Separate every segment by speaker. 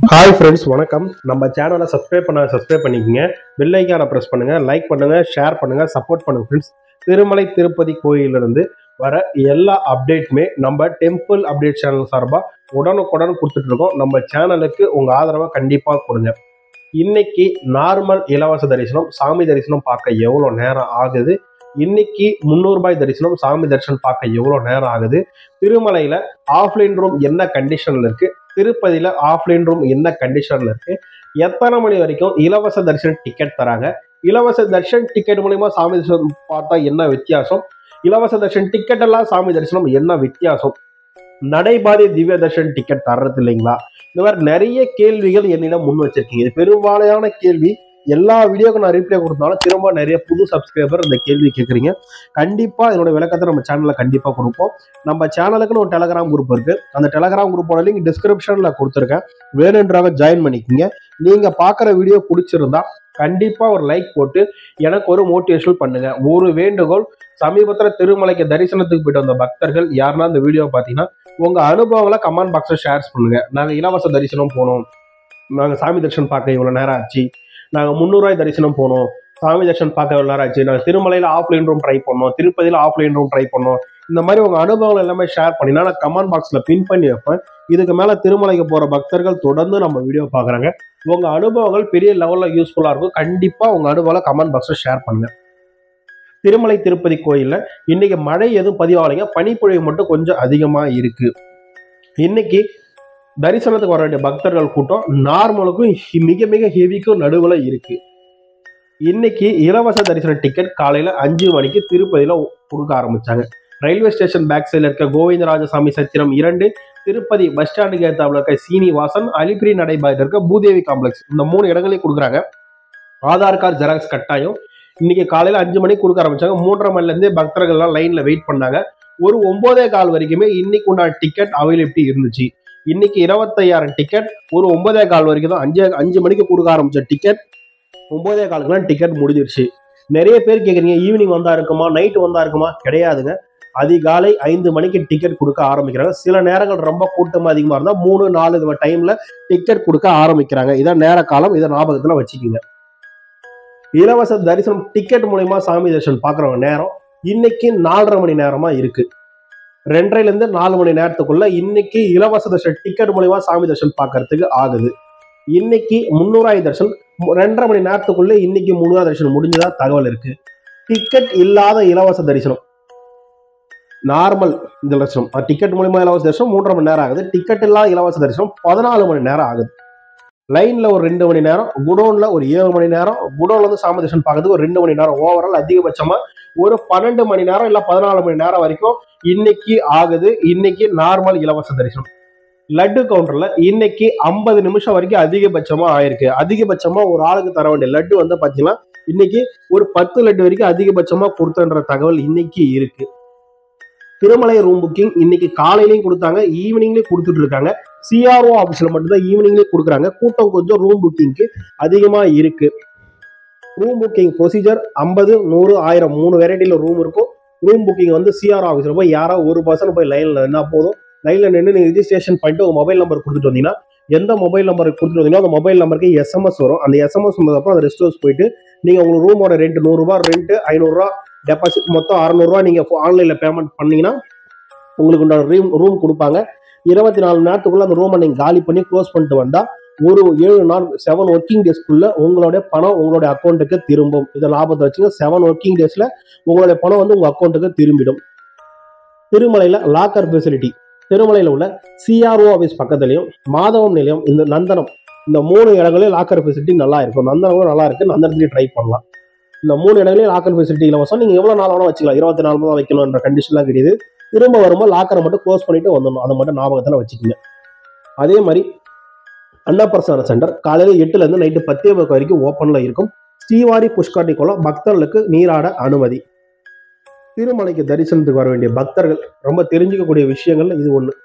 Speaker 1: hi friends வணக்கம் நம்ம சேனலை சப்ஸ்கிரைப் பண்ண சப்ஸ்கிரைப் பண்ணிக்கங்க பெல் ஐக்கானை ப்ரெஸ் பண்ணுங்க லைக் பண்ணுங்க ஷேர் பண்ணுங்க சப்போர்ட் பண்ணுங்க ஃப்ரெண்ட்ஸ் திருமலை திருப்பதி கோயிலிருந்து வர எல்லா அப்டேட்டுமே நம்ம டெம்பிள் அப்டேட் சேனல் சார்பாக உடனுக்குடன் கொடுத்துட்டு இருக்கோம் நம்ம சேனலுக்கு உங்க ஆதரவை கண்டிப்பாக கொடுங்க இன்னைக்கு நார்மல் இலவச தரிசனம் சாமி தரிசனம் பார்க்க எவ்வளோ நேரம் ஆகுது இன்னைக்கு முந்நூறு ரூபாய் தரிசனம் சாமி தரிசனம் பார்க்க எவ்வளோ நேரம் ஆகுது திருமலையில ஆஃப்லைன் ரூம் என்ன கண்டிஷன்ல இருக்கு திருப்பதியில ஆஃப்லைன் ரூம் என்ன கண்டிஷன்ல இருக்கு எத்தனை மணி வரைக்கும் இலவச தரிசன டிக்கெட் தராங்க இலவச தரிசன டிக்கெட் மூலியமா சாமி தரிசனம் பார்த்தா என்ன வித்தியாசம் இலவச தரிசன டிக்கெட் எல்லாம் சாமி தரிசனம் என்ன வித்தியாசம் நடைபாதை திவ்ய தர்ஷன் டிக்கெட் தர்றது இல்லைங்களா இந்த மாதிரி நிறைய கேள்விகள் என்னிடம் முன் வச்சிருக்கீங்க இது பெரும்பாலான கேள்வி எல்லா வீடியோக்கும் நான் ரிப்ளை கொடுத்தாலும் திரும்ப நிறைய புது சப்ஸ்கிரைபர் இந்த கேள்வி கேட்குறீங்க கண்டிப்பா இதனோட விளக்கத்தை நம்ம சேனல்ல கண்டிப்பா கொடுப்போம் நம்ம சேனலுக்குன்னு ஒரு டெலகிராம் குரூப் இருக்கு அந்த டெலகிராம் குரூப்போட லிங்க் டிஸ்கிரிப்ஷன்ல கொடுத்துருக்கேன் வேணுன்றவங்க ஜாயின் பண்ணிக்கங்க நீங்க பார்க்குற வீடியோ பிடிச்சிருந்தா கண்டிப்பா ஒரு லைக் போட்டு எனக்கு ஒரு மோட்டிவேஷனல் பண்ணுங்க ஒரு வேண்டுகோள் சமீபத்தில் திருமலைக்கு தரிசனத்துக்கு போயிட்டு வந்த பக்தர்கள் யாருன்னா இந்த வீடியோ பார்த்தீங்கன்னா உங்க அனுபவங்களை கமெண்ட் பாக்ஸில் ஷேர்ஸ் பண்ணுங்க நாங்கள் இலவச தரிசனம் போனோம் நாங்கள் சாமி தரிசனம் பார்க்க இவ்வளோ நேரம் ஆச்சு நாங்கள் முந்நூறுவாய் தரிசனம் போனோம் சாமி தரிசனம் பார்க்க எவ்வளோ நேரம் ஆச்சு நாங்கள் திருமலையில் ஆஃப்லைன் ரூம் ட்ரை பண்ணோம் திருப்பதியில் ஆஃப்லைன் ரூம் ட்ரை பண்ணோம் இந்த மாதிரி உங்க அனுபவங்கள் எல்லாமே ஷேர் பண்ணினா நான் கமெண்ட் பாக்ஸ்ல பின் பண்ணி வைப்பேன் இதுக்கு மேல திருமலைக்கு போற பக்தர்கள் தொடர்ந்து நம்ம வீடியோ பாக்குறாங்க உங்க அனுபவங்கள் பெரிய லெவல்ல யூஸ்ஃபுல்லா இருக்கும் கண்டிப்பா உங்க அனுபவம் கமெண்ட் பாக்ஸ்ல ஷேர் பண்ணுங்க திருமலை திருப்பதி கோயில்ல இன்னைக்கு மழை எதுவும் பதிவாகலைங்க பனிப்பொழிவு மட்டும் கொஞ்சம் அதிகமா இருக்கு இன்னைக்கு தரிசனத்துக்கு வர வேண்டிய பக்தர்கள் கூட்டம் நார்மலுக்கும் ஹி- மிக மிக ஹெவிக்கும் நடுவுல இருக்கு இன்னைக்கு இலவச தரிசன டிக்கெட் காலையில அஞ்சு மணிக்கு திருப்பதியில கொடுக்க ஆரம்பிச்சாங்க ரயில்வே ஸ்டேஷன் பேக் சைடில் இருக்க கோவிந்தராஜசாமி சத்திரம் இரண்டு திருப்பதி பஸ் ஸ்டாண்டுக்கு ஏத்தாப்புல இருக்க சீனிவாசன் அலிபிரி நடைபாதையில் இருக்க பூதேவி காம்ப்ளெக்ஸ் இந்த மூணு இடங்களையும் கொடுக்குறாங்க ஆதார் கார்டு ஜெராக்ஸ் கட்டாயம் இன்னைக்கு காலையில அஞ்சு மணிக்கு கொடுக்க ஆரம்பிச்சாங்க மூன்றரை மணில இருந்தே பக்தர்கள்லாம் லைன்ல வெயிட் பண்ணாங்க ஒரு ஒன்பதே கால் வரைக்குமே இன்னைக்கு உண்டான டிக்கெட் அவைலபிலிட்டி இருந்துச்சு இன்னைக்கு இருபத்தையாயிரம் டிக்கெட் ஒரு ஒன்பதே கால் வரைக்கும் தான் அஞ்சு அஞ்சு மணிக்கு கொடுக்க ஆரம்பிச்ச டிக்கெட் ஒன்பதே காலுக்குலாம் டிக்கெட் முடிஞ்சிருச்சு நிறைய பேர் கேட்குறீங்க ஈவினிங் வந்தா இருக்குமா நைட் வந்தா இருக்குமா கிடையாதுங்க அதிகாலை ஐந்து மணிக்கு டிக்கெட் கொடுக்க ஆரம்பிக்கிறாங்க சில நேரங்கள் ரொம்ப கூட்டம் அதிகமாக இருந்தால் மூணு நாலு டைம்ல டிக்கெட் கொடுக்க ஆரம்பிக்கிறாங்க இதான் நேர காலம் இதை ஞாபகத்தில் வச்சுக்கோங்க இலவச தரிசனம் டிக்கெட் மூலயமா சாமி தரிசனம் பார்க்குறவங்க நேரம் இன்னைக்கு நாலரை மணி நேரமா இருக்கு ரெண்டரைல இருந்து நாலு மணி நேரத்துக்குள்ள இன்னைக்கு இலவச தரிசன டிக்கெட் மூலயமா சாமி தரிசனம் பார்க்கறதுக்கு ஆகுது இன்னைக்கு முன்னூறாய் தரிசனம் மு- ரெண்டரை மணி நேரத்துக்குள்ள இன்னைக்கு முன்னூறாய் தரிசனம் முடிஞ்சதா தகவல் இருக்கு டிக்கெட் இல்லாத இலவச தரிசனம் நார்மல் இந்த தரிசனம் டிக்கெட் மூலியமா இலவச தரிசனம் மூன்றரை மணி நேரம் ஆகுது டிக்கெட் இல்லாத இலவச தரிசனம் பதினாலு மணி நேரம் ஆகுது லைன்ல ஒரு ரெண்டு மணி நேரம் குடோன்ல ஒரு ஏழு மணி நேரம் குடோன்ல வந்து சாமி தரிசனம் பார்க்கறதுக்கு ஒரு ரெண்டு மணி நேரம் ஓவரால் அதிகபட்சமா ஒரு பன்னெண்டு மணி நேரம் இல்ல பதினாலு மணி நேரம் வரைக்கும் இன்னைக்கு ஆகுது இன்னைக்கு நார்மல் இலவச தரிசனம் லட்டு கவுண்டர்ல இன்னைக்கு ஐம்பது நிமிஷம் வரைக்கும் அதிகபட்சமா ஆயிருக்கு அதிகபட்சமா ஒரு ஆளுக்கு தர வேண்டிய லட்டு வந்து பாத்தீங்கன்னா இன்னைக்கு ஒரு பத்து லட்டு வரைக்கும் அதிகபட்சமா கொடுத்தன்ற தகவல் இன்னைக்கு இருக்கு திருமலை ரூம் புக்கிங் இன்னைக்கு காலையிலயும் கொடுத்தாங்க ஈவினிங்லயும் கொடுத்துட்டு இருக்காங்க சிஆர்ஓ ஆஃபீஸ்ல மட்டும்தான் ஈவினிங்லயும் கொடுக்குறாங்க கூட்டம் கொஞ்சம் ரூம் புக்கிங்க்கு அதிகமா இருக்கு ரூம் புக்கிங் ப்ரொசீஜர் ஐம்பது நூறு ஆயிரம் மூணு வெரைட்டில ரூம் இருக்கும் ரூம் புக்கிங் வந்து சிஆர் ஆஃபீஸில் போய் யாரோ ஒரு பர்சன் போய் லைனில் என்ன போதும் லைனில் நின்று நீங்கள் ரிஜிஸ்ட்ரேஷன் பண்ணிட்டு உங்கள் மொபைல் நம்பர் கொடுத்துட்டு வந்தீங்கன்னா எந்த மொபைல் நம்பர் கொடுத்துட்டு வந்தீங்களோ அந்த மொபைல் நம்பருக்கு எஸ்எம்எஸ் வரும் அந்த எஸ்எம்எஸ் வந்ததுக்கப்புறம் அந்த ரெஸ்ட் ஹவுஸ் போயிட்டு நீங்கள் உங்களுக்கு ரூமோட ரெண்ட் நூறுரூவா ரெண்ட் ஐநூறுரூவா டெபாசிட் மொத்தம் அறநூறுவா நீங்கள் ஆன்லைனில் பேமெண்ட் பண்ணீங்கன்னா உங்களுக்கு உண்டான ரூம் ரூம் கொடுப்பாங்க இருபத்தி நாலு நேரத்துக்குள்ள அந்த ரூமை நீங்கள் காலி பண்ணி க்ளோஸ் பண்ணிட்டு வந்தால் ஒரு ஏழு நாள் செவன் ஒர்க்கிங் டேஸ்க்குள்ள உங்களுடைய பணம் உங்களுடைய அக்கௌண்ட்டுக்கு திரும்பும் இதை லாபத்தை வச்சுங்க செவன் ஒர்க்கிங் டேஸ்ல உங்களுடைய பணம் வந்து உங்க அக்கௌண்ட்டுக்கு திரும்பிடும் திருமலையில லாக்கர் ஃபெசிலிட்டி திருமலையில உள்ள சிஆர்ஓ ஆஃபீஸ் பக்கத்துலயும் மாதவம் நிலையம் இந்த நந்தனம் இந்த மூணு இடங்களையும் லாக்கர் ஃபெசிலிட்டி நல்லா இருக்கும் நந்தனமும் நல்லா இருக்கு நந்தனத்துலேயும் ட்ரை பண்ணலாம் இந்த மூணு இடங்களையும் லாக்கர் ஃபெசிலிட்டி இலவசம் நீங்க எவ்வளவு நாள் வேணா வச்சுக்கலாம் இருபத்தி நாலு தான் வைக்கணும்ன்ற கண்டிஷன்லாம் கிடையாது திரும்ப வரும்போது லாக்கரை மட்டும் க்ளோஸ் பண்ணிட்டு வந்துடணும் அதை மட்டும் ஞாபகத்தில் வச்சுக்கோங்க அதே மாதிரி அன்னப்பிரசாத சென்டர் காலையில எட்டுல இருந்து நைட்டு பத்தே முக்கால் வரைக்கும் ஓப்பன்ல இருக்கும் ஸ்ரீவாரி புஷ்கரணி குளம் பக்தர்களுக்கு நீராட அனுமதி திருமலைக்கு தரிசனத்துக்கு வர வேண்டிய பக்தர்கள் ரொம்ப தெரிஞ்சுக்கக்கூடிய விஷயங்கள்ல இது ஒண்ணு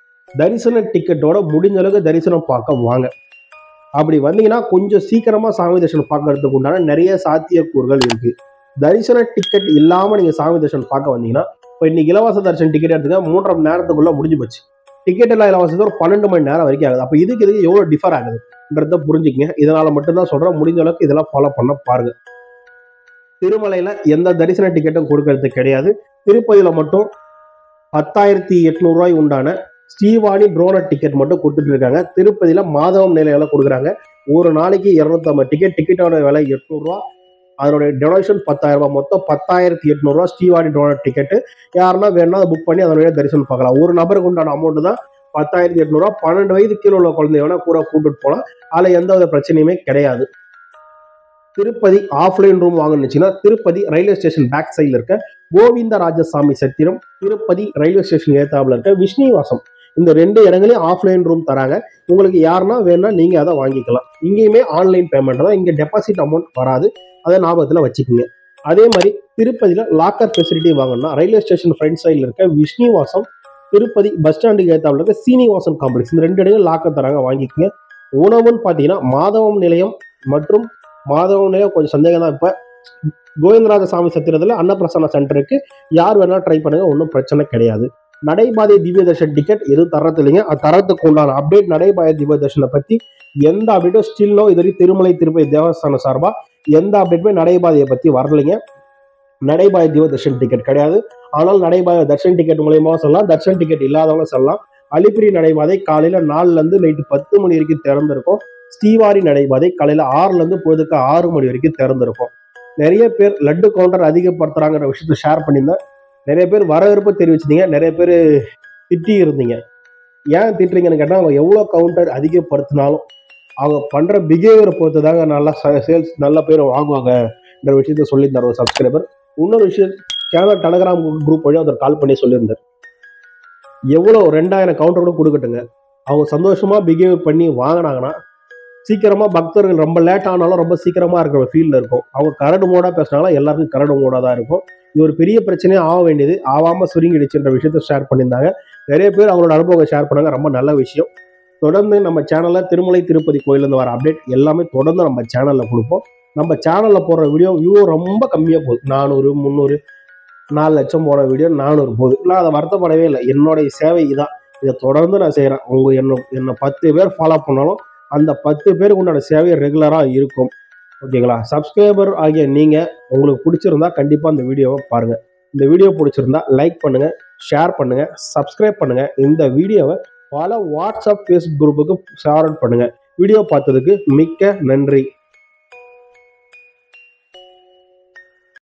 Speaker 1: தரிசன டிக்கெட்டோட முடிஞ்ச அளவுக்கு தரிசனம் பார்க்க வாங்க அப்படி வந்தீங்கன்னா கொஞ்சம் சீக்கிரமா சாமி தரிசனம் பார்க்கறதுக்கு உண்டான நிறைய சாத்தியக்கூறுகள் இருக்கு தரிசன டிக்கெட் இல்லாம நீங்க சாமி தரிசனம் பார்க்க வந்தீங்கன்னா இப்போ இன்னைக்கு இலவச தரிசன டிக்கெட் எடுத்துக்க மூன்றரை மணி நேரத்துக்குள்ள முடிஞ்சு போச்சு டிக்கெட் எல்லாம் இலவசம் ஒரு பன்னெண்டு மணி நேரம் வரைக்கும் ஆகுது அப்போ இதுக்கு இதுக்கு எவ்வளோ டிஃபர் ஆகுதுன்றத புரிஞ்சுக்கங்க இதனால மட்டும்தான் சொல்றேன் முடிஞ்ச அளவுக்கு இதெல்லாம் ஃபாலோ பண்ண பாருங்க திருமலையில எந்த தரிசன டிக்கெட்டும் கொடுக்கறது கிடையாது திருப்பதியில மட்டும் பத்தாயிரத்தி எட்நூறுவாய் உண்டான ஸ்ரீவாணி ட்ரோனர் டிக்கெட் மட்டும் கொடுத்துட்டு இருக்காங்க திருப்பதியில மாதவம் நிலையில கொடுக்குறாங்க ஒரு நாளைக்கு இரநூத்தம்பது டிக்கெட் டிக்கெட்டோட விலை எட்நூறுரூவா அதனுடைய டொனேஷன் பத்தாயிரம் ரூபாய் மொத்தம் பத்தாயிரத்தி எட்நூறுரூவா ஸ்ரீவாணி டோனர் டிக்கெட்டு யாருன்னா வேணா அதை புக் பண்ணி அதனுடைய தரிசனம் பார்க்கலாம் ஒரு நபருக்கு உண்டான அமௌண்ட் தான் பத்தாயிரத்தி எட்நூறுவா பன்னெண்டு வயது கீழே உள்ள குழந்தை வேணா கூட கூட்டிட்டு போகலாம் அதில் எந்த வித பிரச்சனையுமே கிடையாது திருப்பதி ஆஃப்லைன் ரூம் வாங்கணுச்சுன்னா திருப்பதி ரயில்வே ஸ்டேஷன் பேக் சைடில் இருக்க கோவிந்தராஜசாமி சத்திரம் திருப்பதி ரயில்வே ஸ்டேஷன் ஏத்தாப்புல இருக்க விஷ்ணுவாசம் இந்த ரெண்டு இடங்களையும் ஆஃப்லைன் ரூம் தராங்க உங்களுக்கு யாருன்னா வேணா நீங்க அதை வாங்கிக்கலாம் இங்கேயுமே ஆன்லைன் பேமெண்ட் தான் இங்க டெபாசிட் அமௌண்ட் வராது அதை ஞாபகத்தில் வச்சுக்கோங்க அதே மாதிரி திருப்பதியில் லாக்கர் ஃபெசிலிட்டி வாங்கணும்னா ரயில்வே ஸ்டேஷன் ஃப்ரண்ட் சைடில் இருக்க விஷ்ணுவாசம் திருப்பதி பஸ் ஸ்டாண்டுக்கு ஏத்தாப்புல இருக்க சீனிவாசன் காம்ப்ளெக்ஸ் இந்த ரெண்டு இடங்கள் லாக்கர் தராங்க வாங்கிக்கோங்க உணவுன்னு பார்த்தீங்கன்னா மாதவம் நிலையம் மற்றும் மாதவம் நிலையம் கொஞ்சம் சந்தேகம் தான் இப்போ கோவிந்தராஜ சாமி சத்திரத்தில் அன்னப்பிரசன்ன சென்டருக்கு யார் வேணாலும் ட்ரை பண்ணுங்க ஒன்றும் பிரச்சனை கிடையாது நடைபாதை திவ்ய தர்ஷன் டிக்கெட் எதுவும் தரது இல்லைங்க அது தரத்துக்கு உண்டான அப்டேட் நடைபாதை திவ்ய தர்ஷனை பற்றி எந்த அப்டேட்டும் ஸ்டில்லோ இது வரைக்கும் திருமலை திருப்பதி தேவஸ்தானம் சார்பாக எந்த அப்டேட்டுமே நடைபாதையை பற்றி வரலைங்க நடைபாதை திவ்ய தர்ஷன் டிக்கெட் கிடையாது ஆனால் நடைபாதை தர்ஷன் டிக்கெட் மூலியமாக சொல்லலாம் தர்ஷன் டிக்கெட் இல்லாதவங்க சொல்லலாம் அலிப்பிரி நடைபாதை காலையில் நாலுலேருந்து நைட்டு பத்து மணி வரைக்கும் திறந்திருக்கும் ஸ்ரீவாரி நடைபாதை காலையில் ஆறுலேருந்து பொழுதுக்கு ஆறு மணி வரைக்கும் திறந்திருக்கும் நிறைய பேர் லட்டு கவுண்டர் அதிகப்படுத்துறாங்கிற விஷயத்த ஷேர் பண்ணியிருந்தேன் நிறைய பேர் வரவேற்பு தெரிவிச்சிருந்தீங்க நிறைய பேர் திட்டி இருந்தீங்க ஏன் திட்டுறீங்கன்னு கேட்டால் அவங்க எவ்வளோ கவுண்டர் அதிகப்படுத்தினாலும் அவங்க பண்ணுற பிஹேவியரை பொறுத்து தாங்க நல்லா சேல்ஸ் நல்ல பேர் வாங்குவாங்கன்ற விஷயத்த சொல்லியிருந்தார் ஒரு சப்ஸ்கிரைபர் இன்னொரு விஷயம் சேனல் டெலகிராம் குரூப் வழியாக அவர் கால் பண்ணி சொல்லியிருந்தார் எவ்வளோ ரெண்டாயிரம் கவுண்டர் கூட கொடுக்கட்டுங்க அவங்க சந்தோஷமாக பிஹேவியர் பண்ணி வாங்கினாங்கன்னா சீக்கிரமாக பக்தர்கள் ரொம்ப லேட் ஆனாலும் ரொம்ப சீக்கிரமாக இருக்கிற ஃபீல்டில் இருக்கும் அவங்க கரடு மோடாக பேசினாலும் எல்லாருக்கும் கரடு மோடாக தான் இருக்கும் இது ஒரு பெரிய பிரச்சனையே ஆக வேண்டியது ஆகாமல் சுருங்கிடுச்சுன்ற விஷயத்த ஷேர் பண்ணியிருந்தாங்க நிறைய பேர் அவங்களோட அனுபவத்தை ஷேர் பண்ணாங்க ரொம்ப நல்ல விஷயம் தொடர்ந்து நம்ம சேனலில் திருமலை திருப்பதி கோயிலேருந்து வர அப்டேட் எல்லாமே தொடர்ந்து நம்ம சேனலில் கொடுப்போம் நம்ம சேனலில் போடுற வீடியோ வியூ ரொம்ப கம்மியாக போகுது நானூறு முந்நூறு நாலு லட்சம் போன வீடியோ நானூறு போகுது நான் அதை வருத்தப்படவே இல்லை என்னுடைய சேவை இதான் இதை தொடர்ந்து நான் செய்கிறேன் உங்கள் என்ன என்னை பத்து பேர் ஃபாலோ பண்ணாலும் அந்த பத்து பேருக்கு உண்டான சேவை ரெகுலராக இருக்கும் ஓகேங்களா சப்ஸ்கிரைபர் ஆகிய நீங்கள் உங்களுக்கு பிடிச்சிருந்தா கண்டிப்பாக அந்த வீடியோவை பாருங்கள் இந்த வீடியோ பிடிச்சிருந்தா லைக் பண்ணுங்கள் ஷேர் பண்ணுங்கள் சப்ஸ்கிரைப் பண்ணுங்கள் இந்த வீடியோவை பல வாட்ஸ்அப் ஃபேஸ்புக் குரூப்புக்கு ஷேர் பண்ணுங்கள் வீடியோ பார்த்ததுக்கு மிக்க நன்றி